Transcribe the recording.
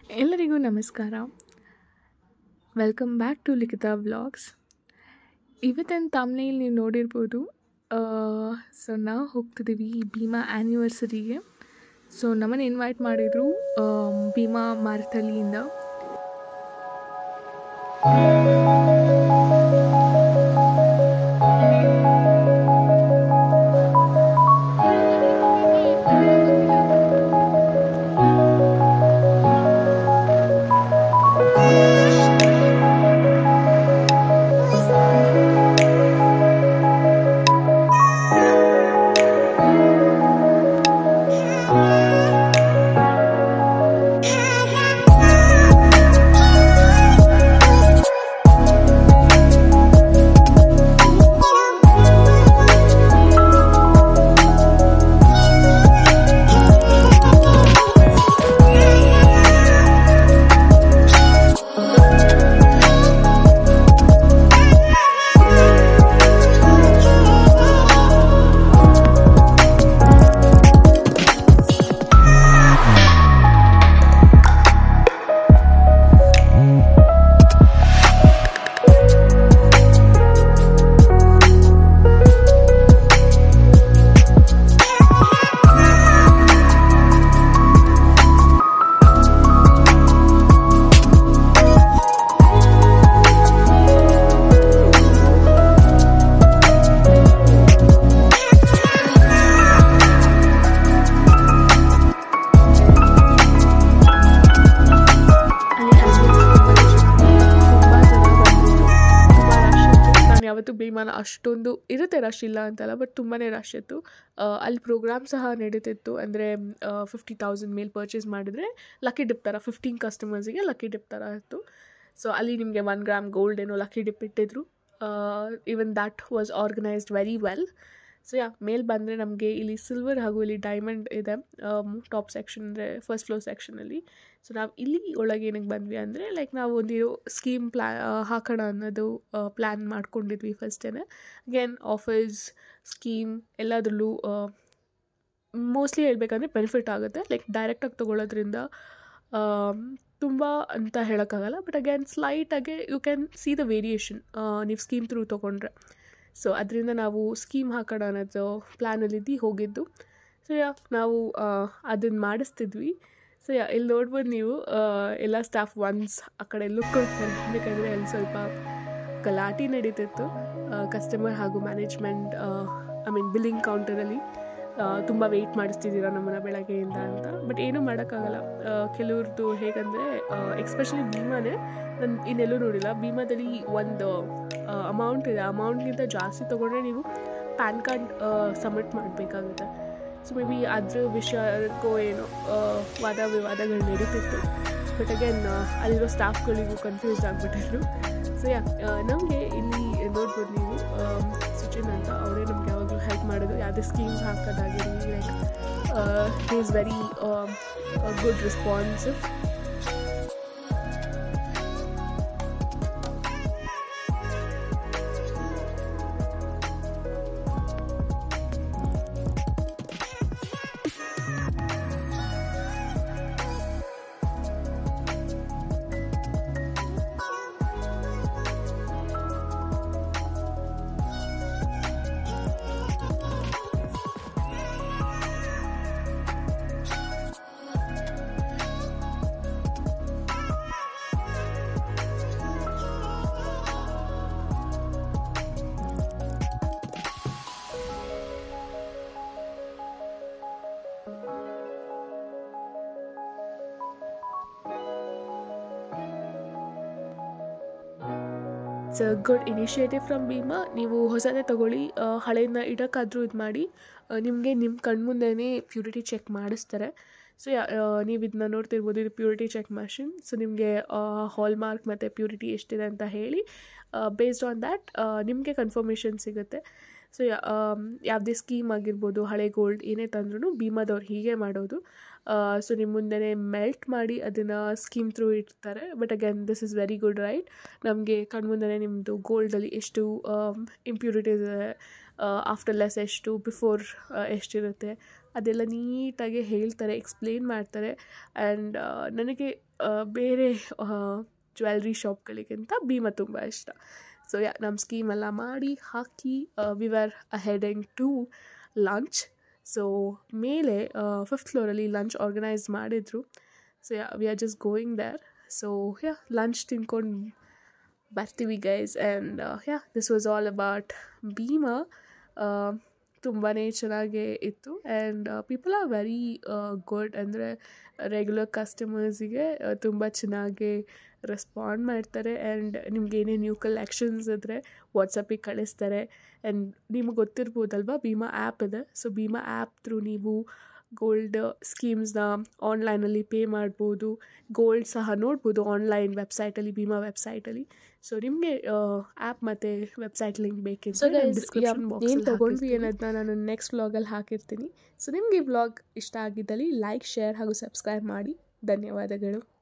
ಎಲ್ಲರಿಗೂ ನಮಸ್ಕಾರ welcome back to Likhita vlogs ಇವತ್ತಿನ ತಮ್ನೇಲಿ ನೀವು ನೋಡಿರ್ಬೋದು ಸೊ ನಾವು ಹೋಗ್ತಿದ್ದೀವಿ ಭೀಮಾ ಆ್ಯನಿವರ್ಸರಿಗೆ ಸೊ ನಮ್ಮನ್ನು ಇನ್ವೈಟ್ ಮಾಡಿದರು ಭೀಮಾ ಮಾರ್ತಳ್ಳಿಯಿಂದ ನಾನು ಯಾವತ್ತೂ ಭೀಮಾನ ಅಷ್ಟೊಂದು ಇರುತ್ತೆ ರಶ್ ಇಲ್ಲ ಅಂತಲ್ಲ ಬಟ್ ತುಂಬಾ ರಶ್ ಇತ್ತು ಆ, ಅಲ್ಲಿ ಪ್ರೋಗ್ರಾಮ್ ಸಹ ನಡೀತಿತ್ತು ಅಂದರೆ ಫಿಫ್ಟಿ ತೌಸಂಡ್ ಮೇಲ್ ಪರ್ಚೇಸ್ ಮಾಡಿದರೆ ಲಕ್ಕಿ ಡಿಪ್ ಥರ ಫಿಫ್ಟೀನ್ ಕಸ್ಟಮರ್ಸಿಗೆ ಲಕ್ಕಿ ಡಿಪ್ ಥರ ಇತ್ತು ಸೊ ಅಲ್ಲಿ ನಿಮಗೆ ಒನ್ ಗ್ರಾಮ್ ಗೋಲ್ಡ್ ಏನೋ ಲಕ್ಕಿ ಡಿಪ್ ಇಟ್ಟಿದ್ರು even that was organised very well so yeah ಮೇಲೆ ಬಂದರೆ ನಮಗೆ ಇಲ್ಲಿ ಸಿಲ್ವರ್ ಹಾಗೂ ಇಲ್ಲಿ ಡೈಮಂಡ್ ಇದೆ ಟಾಪ್ ಸೆಕ್ಷನ್ ಅಂದರೆ ಫಸ್ಟ್ ಫ್ಲೋರ್ ಸೆಕ್ಷನಲ್ಲಿ ಸೊ ನಾವು ಇಲ್ಲಿ ಒಳಗೆ ಏನಕ್ಕೆ ಬಂದ್ವಿ ಅಂದರೆ ಲೈಕ್ ನಾವು ಒಂದು ಸ್ಕೀಮ್ ಪ್ಲಾ ಹಾಕೋಣ ಅನ್ನೋದು ಪ್ಲ್ಯಾನ್ ಮಾಡ್ಕೊಂಡಿದ್ವಿ ಫಸ್ಟೇ ಅಗೇನ್ ಆಫರ್ಸ್ ಸ್ಕೀಮ್ ಎಲ್ಲದರಲ್ಲೂ ಮೋಸ್ಟ್ಲಿ ಹೇಳ್ಬೇಕಂದ್ರೆ ಬೆನಿಫಿಟ್ ಆಗುತ್ತೆ ಲೈಕ್ ಡೈರೆಕ್ಟಾಗಿ ತೊಗೊಳ್ಳೋದ್ರಿಂದ ತುಂಬ ಅಂತ ಹೇಳೋಕ್ಕಾಗಲ್ಲ ಬಟ್ ಅಗೇನ್ ಸ್ಲೈಟಾಗೆ you can see the variation ನೀವು ಸ್ಕೀಮ್ ಥ್ರೂ ತೊಗೊಂಡ್ರೆ ಸೊ ಅದರಿಂದ ನಾವು ಸ್ಕೀಮ್ ಹಾಕೋಣ ಅನ್ನೋದು ಪ್ಲ್ಯಾನಲ್ಲಿದ್ದು ಹೋಗಿದ್ದು ಸೊ ಯಾ ನಾವು ಅದನ್ನು ಮಾಡಿಸ್ತಿದ್ವಿ ಸೊ ಯಾ ಇಲ್ಲಿ ನೋಡ್ಬೋದು ನೀವು ಆ, ಎಲ್ಲ ಸ್ಟಾಫ್ ಒನ್ಸ್ ಆ ಕಡೆ ಲುಕ್ ಕೊಡ್ತಾರೆ ಯಾಕಂದರೆ ಅಲ್ಲಿ ಸ್ವಲ್ಪ ಗಲಾಟೆ ನಡೀತಿತ್ತು ಕಸ್ಟಮರ್ ಹಾಗೂ ಮ್ಯಾನೇಜ್ಮೆಂಟ್ ಐ ಮೀನ್ ಬಿಲ್ಲಿಂಗ್ ಕೌಂಟರಲ್ಲಿ ತುಂಬ ವೆಯ್ಟ್ ಮಾಡಿಸ್ತಿದ್ದೀರಾ ನಮ್ಮನ್ನು ಬೆಳಗ್ಗೆಯಿಂದ ಅಂತ ಬಟ್ ಏನೂ ಮಾಡೋಕ್ಕಾಗಲ್ಲ ಕೆಲವ್ರದ್ದು ಹೇಗಂದರೆ ಎಕ್ಸ್ಪೆಷಲಿ ಭೀಮಾನೇ ನಾನು ಇನ್ನೆಲ್ಲೂ ನೋಡಿಲ್ಲ ಭೀಮಾದಲ್ಲಿ ಒಂದು ಅಮೌಂಟ್ ಇದೆ ಅಮೌಂಟ್ಗಿಂತ ಜಾಸ್ತಿ ತೊಗೊಂಡ್ರೆ ನೀವು ಪ್ಯಾನ್ ಕಾರ್ಡ್ ಸಬ್ಮಿಟ್ ಮಾಡಬೇಕಾಗುತ್ತೆ ಸೊ ಮೇ ಬಿ ಅದ್ರ ವಿಷಯಕ್ಕೋ ಏನೋ ಆ, ವಾದ ವಿವಾದಗಳು ನಡೀತಿತ್ತು ಬಟ್ ಅಗೇನ್ ಅಲ್ಲಿರೋ ಸ್ಟಾಫ್ಗಳಿಗೂ ಕನ್ಫ್ಯೂಸ್ ಆಗಿಬಿಟ್ಟಿದ್ರು ಸೊ ಯಾ ನಮಗೆ ಇಲ್ಲಿ ನೋಡ್ಬೋದು ನೀವು ಸುಚಿನ್ ಅಂತ ಅವರೇ ನಮ್ಗೆ ಯಾವಾಗಲೂ ಹೆಲ್ಪ್ ಮಾಡೋದು ಯಾವುದೇ ಸ್ಕೀಮ್ಸ್ ಹಾಕೋದಾಗಿರಲಿ like he is very good responsive it's a good initiative from Bhima ನೀವು ಹೊಸದೇ ತಗೊಳ್ಳಿ ಆ, ಹಳೆಯದನ್ನ ಇಡೋಕ್ಕಾದ್ರೂ ಇದು ಮಾಡಿ ನಿಮಗೆ ನಿಮ್ಮ ಕಣ್ಮುಂದೆನೇ ಪ್ಯೂರಿಟಿ ಚೆಕ್ ಮಾಡಿಸ್ತಾರೆ ಸೊ ನೀವು ಇದನ್ನ ನೋಡ್ತಿರ್ಬೋದು ಇದು ಪ್ಯೂರಿಟಿ ಚೆಕ್ ಮಷಿನ್ ಸೊ ನಿಮಗೆ ಹಾಲ್ ಮಾರ್ಕ್ ಮತ್ತು ಪ್ಯೂರಿಟಿ ಎಷ್ಟಿದೆ ಅಂತ ಹೇಳಿ ಬೇಸ್ಡ್ ಆನ್ ದ್ಯಾಟ್ ನಿಮಗೆ ಕನ್ಫರ್ಮೇಷನ್ ಸಿಗುತ್ತೆ ಸೊ ಯಾವುದೇ ಸ್ಕೀಮ್ ಆಗಿರ್ಬೋದು ಹಳೆ ಗೋಲ್ಡ್ ಏನೇ ತಂದ್ರೂ ಭೀಮಾದವ್ರು ಹೀಗೆ ಮಾಡೋದು ಸೊ ನಿಮ್ಮ ಮುಂದೆನೇ ಮೆಲ್ಟ್ ಮಾಡಿ ಅದನ್ನು ಸ್ಕೀಮ್ ಥ್ರೂ ಇಡ್ತಾರೆ but again this is very good right ನಮಗೆ ಕಣ್ಮುಂದೆನೇ ನಿಮ್ಮದು ಗೋಲ್ಡಲ್ಲಿ ಎಷ್ಟು ಇಂಪ್ಯೂರಿಟೀಸ್ ಇದೆ ಆಫ್ಟರ್ ಲೆಸ್ ಎಷ್ಟು ಬಿಫೋರ್ ಎಷ್ಟಿರುತ್ತೆ ಅದೆಲ್ಲ ನೀಟಾಗಿ ಹೇಳ್ತಾರೆ ಎಕ್ಸ್ಪ್ಲೇನ್ ಮಾಡ್ತಾರೆ ಆ್ಯಂಡ್ ನನಗೆ ಆ, ಬೇರೆ ಜ್ಯುವೆಲ್ರಿ ಶಾಪ್ಗಳಿಗಿಂತ ಭೀಮಾ ತುಂಬ ಇಷ್ಟ ಸೊ ಯಾ ನಮ್ಮ ಸ್ಕೀಮೆಲ್ಲ ಮಾಡಿ ಹಾಕಿ we are heading to lunch so ಮೇಲೆ ಫಿಫ್ತ್ ಫ್ಲೋರಲ್ಲಿ ಲಂಚ್ ಆರ್ಗನೈಸ್ ಮಾಡಿದರು so yeah we are just going there so yeah lunch ತಿನ್ಕೊಂಡು ಬರ್ತೀವಿ guys and yeah this was all about Bhima ತುಂಬಾ ಚೆನ್ನಾಗೇ ಇತ್ತು and people are very good ಅಂದರೆ regular ಕಸ್ಟಮರ್ಸಿಗೆ ತುಂಬ ಚೆನ್ನಾಗಿ ರೆಸ್ಪಾಂಡ್ ಮಾಡ್ತಾರೆ ಆ್ಯಂಡ್ ನಿಮ್ಗೆ ಏನೇ ನ್ಯೂ ಕಲೆಕ್ಷನ್ಸ್ ಇದ್ದರೆ ವಾಟ್ಸಪ್ಪಿಗೆ ಕಳಿಸ್ತಾರೆ ಆ್ಯಂಡ್ ನಿಮ್ಗೆ ಗೊತ್ತಿರ್ಬೋದಲ್ವಾ ಭೀಮಾ ಆ್ಯಪ್ ಇದೆ ಸೊ ಭೀಮಾ ಆ್ಯಪ್ ಥ್ರೂ ನೀವು ಗೋಲ್ಡ್ ಸ್ಕೀಮ್ಸ್ನ ಆನ್ಲೈನಲ್ಲಿ ಪೇ ಮಾಡ್ಬೋದು ಗೋಲ್ಡ್ ಸಹ ನೋಡ್ಬೋದು ಆನ್ಲೈನ್ ವೆಬ್ಸೈಟಲ್ಲಿ ಭೀಮಾ ವೆಬ್ಸೈಟಲ್ಲಿ ಸೊ ನಿಮಗೆ ಆ್ಯಪ್ ಮತ್ತು ವೆಬ್ಸೈಟ್ ಲಿಂಕ್ ಬೇಕಿತ್ತು So guys, description yeah, box ಏನ್ ತೊಗೊಂಡ್ವಿ ಹಾಕಿರ್ತೀನಿ. ಅನ್ನೋದನ್ನ ನಾನು ನೆಕ್ಸ್ಟ್ ವ್ಲಾಗಲ್ಲಿ ಹಾಕಿರ್ತೀನಿ ಸೊ ನಿಮಗೆ ಈ ವ್ಲಾಗ್ ಇಷ್ಟ ಆಗಿದ್ದಲ್ಲಿ ಲೈಕ್ ಶೇರ್ ಹಾಗೂ ಸಬ್ಸ್ಕ್ರೈಬ್ ಮಾಡಿ ಧನ್ಯವಾದಗಳು